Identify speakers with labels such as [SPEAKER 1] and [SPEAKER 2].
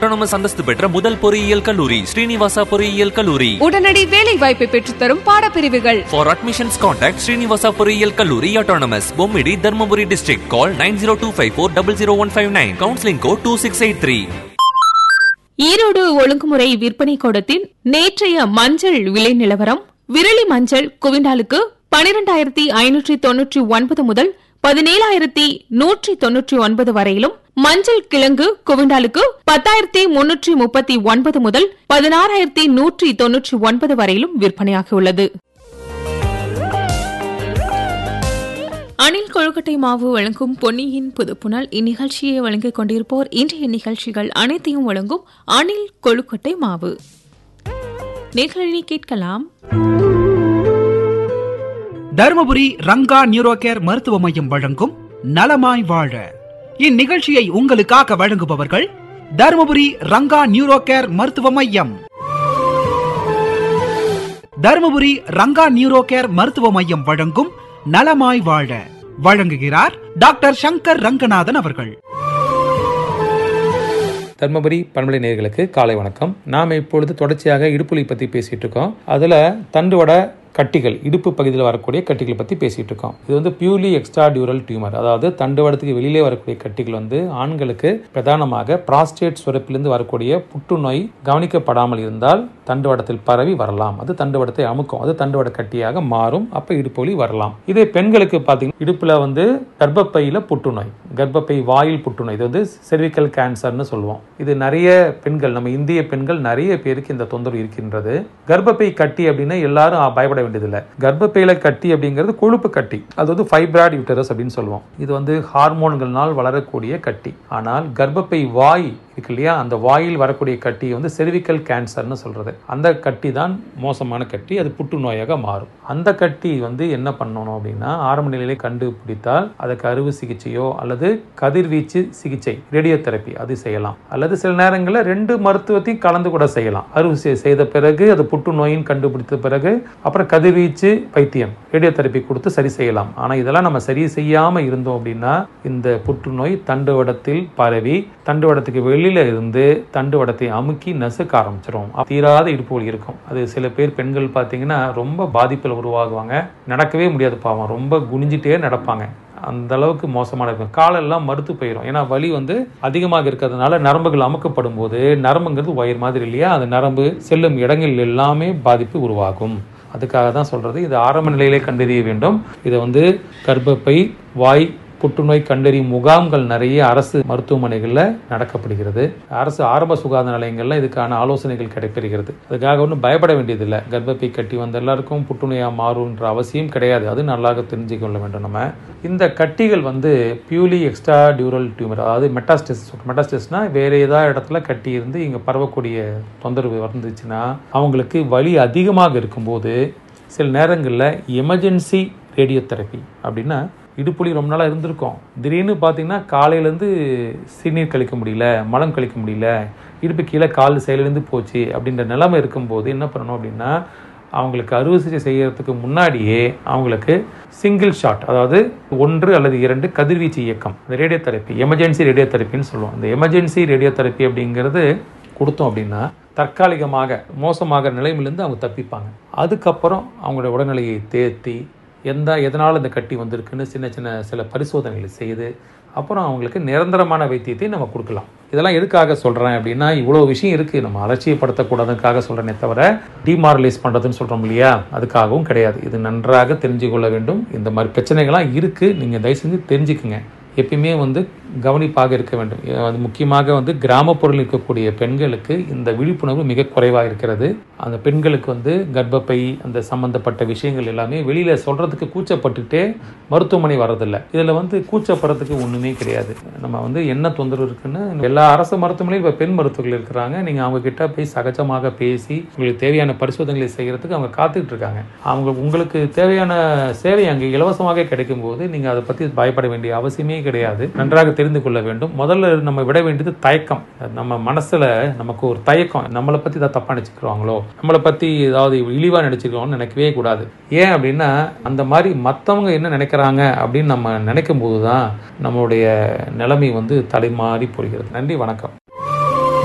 [SPEAKER 1] autonomous அந்தஸ்து பெற்ற முதல் பொறியியல் கல்லூரி ஸ்ரீனிவாசா பொறியியல் கல்லூரி
[SPEAKER 2] உடனடி வேலை வாய்ப்பை பெற்றுத்தரும் பாடப்பிரிவுகள்
[SPEAKER 1] For admissions, contact Srinivasa பொறியியல் கல்லூரி Autonomous, Bommidi Dharmapuri district call nine zero two five four double zero one five nine counselling code two six eight three
[SPEAKER 3] Erode ஒழுங்குமுறை விற்பனை கூடத்தின் நேற்றைய மஞ்சள் விலை நிலவரம் விரலி மஞ்சள் குவிண்டாலுக்கு பனிரெண்டாயிரத்தி ஐநூற்றி தொன்னூற்றி ஒன்பது முதல் பதினேழாயிரத்தி நூற்றி தொன்னூற்றி ஒன்பது வரையிலும் மஞ்சள் கிழங்கு குவிண்டாலுக்கு பத்தாயிரத்தி முன்னூற்றி முப்பத்தி ஒன்பது முதல் பதினாறாயிரத்தி நூற்றி தொன்னூற்றி ஒன்பது வரையிலும் விற்பனையாகியுள்ளது அணில் கொழுக்கட்டை மாவு வழங்கும் பொன்னியின் புதுப்புணல் இந்நிகழ்ச்சியை வழங்கிக் கொண்டிருப்போர் இன்றைய நிகழ்ச்சிகள் அனைத்தையும் வழங்கும் அணில் கொழுக்கட்டை மாவு நிகழ்ச்சி கேட்கலாம்
[SPEAKER 4] தருமபுரி ரங்கா நியூரோ கேர் மருத்துவ மையம் வழங்கும் நலமாய் வாழ இந்நிகழ்ச்சியை உங்களுக்காக வழங்குபவர்கள் தருமபுரி ரங்கா நியூரோ கேர் மருத்துவ மையம் தருமபுரி ரங்கா நியூரோ கேர் மருத்துவ மையம் வழங்கும் நலமாய் வாழ வழங்குகிறார் டாக்டர் சங்கர் ரங்கநாதன் அவர்கள்
[SPEAKER 5] தர்மபுரி பண்பலை நேயர்களுக்கு காலை வணக்கம் நாம் இப்பொழுது தொடர்ச்சியாக இடுப்புலி பற்றி பேசிகிட்டு இருக்கோம் அதில் தண்டுவட கட்டிகள் இடுப்பு பகுதியில் வரக்கூடிய கட்டிகள் பற்றி பேசிகிட்டு இருக்கோம் இது வந்து பியூர்லி எக்ஸ்ட்ரா டியூரல் டியூமர் அதாவது தண்டுவடத்துக்கு வெளியிலே வரக்கூடிய கட்டிகள் வந்து ஆண்களுக்கு பிரதானமாக பிராஸ்டேட் சுரப்பிலிருந்து வரக்கூடிய புற்றுநோய் கவனிக்கப்படாமல் இருந்தால் தண்டுவடத்தில் பரவி வரலாம் அது தண்டுவடத்தை அமுக்கும் அது தண்டுவட கட்டியாக மாறும் அப்போ இடுப்பு வலி வரலாம் இதே பெண்களுக்கு பார்த்தீங்கன்னா இடுப்பில் வந்து கர்ப்பப்பையில் புற்றுநோய் கர்ப்பப்பை வாயில் புற்றுநோய் இது வந்து செர்விக்கல் கேன்சர்னு சொல்லுவோம் இது நிறைய பெண்கள் நம்ம இந்திய பெண்கள் நிறைய பேருக்கு இந்த தொந்தரவு இருக்கின்றது கர்ப்பப்பை கட்டி அப்படின்னா எல்லாரும் பயப்பட வேண்டியதில்லை கர்ப்பப்பையில கட்டி அப்படிங்கிறது கொழுப்பு கட்டி அது வந்து ஃபைப்ராய்டு யூட்டரஸ் அப்படின்னு சொல்லுவோம் இது வந்து ஹார்மோன்கள்னால் வளரக்கூடிய கட்டி ஆனால் கர்ப்பப்பை வாய் இருக்கு இல்லையா அந்த வாயில் வரக்கூடிய கட்டி வந்து செர்விக்கல் கேன்சர்னு சொல்றது அந்த கட்டி தான் மோசமான கட்டி அது புற்றுநோயாக மாறும் அந்த கட்டி வந்து என்ன பண்ணணும் அப்படின்னா ஆரம்ப நிலையிலே கண்டுபிடித்தால் அதுக்கு அறுவை சிகிச்சையோ அல்லது கதிர்வீச்சு சிகிச்சை ரேடியோ தெரப்பி அது செய்யலாம் அல்லது சில நேரங்களில் ரெண்டு மருத்துவத்தையும் கலந்து கூட செய்யலாம் அறுவை சிகிச்சை செய்த பிறகு அது புற்றுநோயின் கண்டுபிடித்த பிறகு அப்புறம் கதிர்வீச்சு வைத்தியம் ரேடியோ தெரப்பி கொடுத்து சரி செய்யலாம் ஆனால் இதெல்லாம் நம்ம சரி செய்யாமல் இருந்தோம் அப்படின்னா இந்த புற்றுநோய் தண்டுவடத்தில் பரவி தண்டுவடத்துக்கு வெளியில இருந்து தண்டுவடத்தை அமுக்கி நசுக்க ஆரம்பிச்சிடும் தீராத இடுப்பு வலி இருக்கும் அது சில பேர் பெண்கள் பார்த்தீங்கன்னா ரொம்ப பாதிப்பில் உருவாகுவாங்க நடக்கவே முடியாது பாவம் ரொம்ப குனிஞ்சிட்டே நடப்பாங்க அந்த அளவுக்கு மோசமான இருக்கும் காலெல்லாம் மறுத்து போயிடும் ஏன்னா வலி வந்து அதிகமாக இருக்கிறதுனால நரம்புகள் அமுக்கப்படும் போது நரம்புங்கிறது ஒயர் மாதிரி இல்லையா அந்த நரம்பு செல்லும் இடங்கள் எல்லாமே பாதிப்பு உருவாகும் அதுக்காக தான் சொல்றது இது ஆரம்ப நிலையிலே கண்டறிய வேண்டும் இதை வந்து கர்ப்பப்பை வாய் புற்றுநோய் கண்டறியும் முகாம்கள் நிறைய அரசு மருத்துவமனைகளில் நடக்கப்படுகிறது அரசு ஆரம்ப சுகாதார நிலையங்களில் இதுக்கான ஆலோசனைகள் கிடைப்பெறுகிறது அதுக்காக ஒன்றும் பயப்பட வேண்டியதில்லை கர்ப்பப்பை கட்டி வந்த எல்லாருக்கும் புற்றுநோயாக மாறுன்ற அவசியம் கிடையாது அது நல்லாக தெரிஞ்சுக்க கொள்ள வேண்டும் நம்ம இந்த கட்டிகள் வந்து பியூலி எக்ஸ்ட்ரா டியூரல் டியூமர் அதாவது மெட்டாஸ்டெஸ் மெட்டாஸ்டெஸ்னா வேற ஏதாவது இடத்துல கட்டி இருந்து இங்கே பரவக்கூடிய தொந்தரவு வந்துச்சுன்னா அவங்களுக்கு வலி அதிகமாக இருக்கும்போது சில நேரங்களில் எமர்ஜென்சி ரேடியோ தெரப்பி அப்படின்னா இடுப்புலி ரொம்ப நாளாக இருந்திருக்கும் திடீர்னு பார்த்தீங்கன்னா காலையிலேருந்து சிறுநீர் கழிக்க முடியல மலம் கழிக்க முடியல இடுப்பு கீழே கால் செயலிழந்து போச்சு அப்படின்ற நிலைமை இருக்கும்போது என்ன பண்ணணும் அப்படின்னா அவங்களுக்கு அறுவை சிகிச்சை செய்யறதுக்கு முன்னாடியே அவங்களுக்கு சிங்கிள் ஷாட் அதாவது ஒன்று அல்லது இரண்டு கதிர்வீச்சு இயக்கம் இந்த ரேடியோ தெரப்பி எமர்ஜென்சி ரேடியோ தெரப்பின்னு சொல்லுவோம் இந்த எமர்ஜென்சி ரேடியோ தெரப்பி அப்படிங்கிறது கொடுத்தோம் அப்படின்னா தற்காலிகமாக மோசமாக நிலைமையிலேருந்து அவங்க தப்பிப்பாங்க அதுக்கப்புறம் அவங்களோட உடல்நிலையை தேர்த்தி எந்த எதனால் இந்த கட்டி வந்திருக்குன்னு சின்ன சின்ன சில பரிசோதனைகளை செய்து அப்புறம் அவங்களுக்கு நிரந்தரமான வைத்தியத்தை நம்ம கொடுக்கலாம் இதெல்லாம் எதுக்காக சொல்கிறேன் அப்படின்னா இவ்வளோ விஷயம் இருக்குது நம்ம அலட்சியப்படுத்தக்கூடாதுக்காக சொல்கிறேனே தவிர டிமாரலைஸ் பண்ணுறதுன்னு சொல்கிறோம் இல்லையா அதுக்காகவும் கிடையாது இது நன்றாக தெரிஞ்சு கொள்ள வேண்டும் இந்த மாதிரி பிரச்சனைகள்லாம் இருக்குது நீங்கள் தயவு செஞ்சு தெரிஞ்சுக்குங்க எப்பயுமே வந்து கவனிப்பாக இருக்க வேண்டும் அது முக்கியமாக வந்து கிராமப்புறத்தில் இருக்கக்கூடிய பெண்களுக்கு இந்த விழிப்புணர்வு மிக குறைவாக இருக்கிறது அந்த பெண்களுக்கு வந்து கர்ப்பப்பை அந்த சம்பந்தப்பட்ட விஷயங்கள் எல்லாமே வெளியில் சொல்கிறதுக்கு கூச்சப்பட்டுட்டே மருத்துவமனை வர்றதில்லை இதில் வந்து கூச்சப்படுறதுக்கு ஒன்றுமே கிடையாது நம்ம வந்து என்ன தொந்தரவு இருக்குன்னு எல்லா அரசு மருத்துவமனையும் இப்போ பெண் மருத்துவர்கள் இருக்கிறாங்க நீங்கள் அவங்க கிட்ட போய் சகஜமாக பேசி உங்களுக்கு தேவையான பரிசோதனைகளை செய்கிறதுக்கு அவங்க காத்துக்கிட்டு இருக்காங்க அவங்க உங்களுக்கு தேவையான சேவை அங்கே இலவசமாக கிடைக்கும் போது நீங்கள் அதை பற்றி பயப்பட வேண்டிய அவசியமே கிடையாது நன்றாக தெரிந்து கொள்ள வேண்டும் முதல்ல நம்ம விட வேண்டியது தயக்கம் நம்ம மனசுல நமக்கு ஒரு தயக்கம் நம்மளை பத்தி ஏதாவது தப்பா நினைச்சுக்கிறாங்களோ நம்மளை பத்தி ஏதாவது இழிவா நினைச்சுக்கிறோம்னு நினைக்கவே கூடாது ஏன் அப்படின்னா அந்த மாதிரி மற்றவங்க என்ன நினைக்கிறாங்க அப்படின்னு நம்ம நினைக்கும் போது தான் நம்மளுடைய நிலைமை வந்து தலைமாறி போகிறது நன்றி வணக்கம்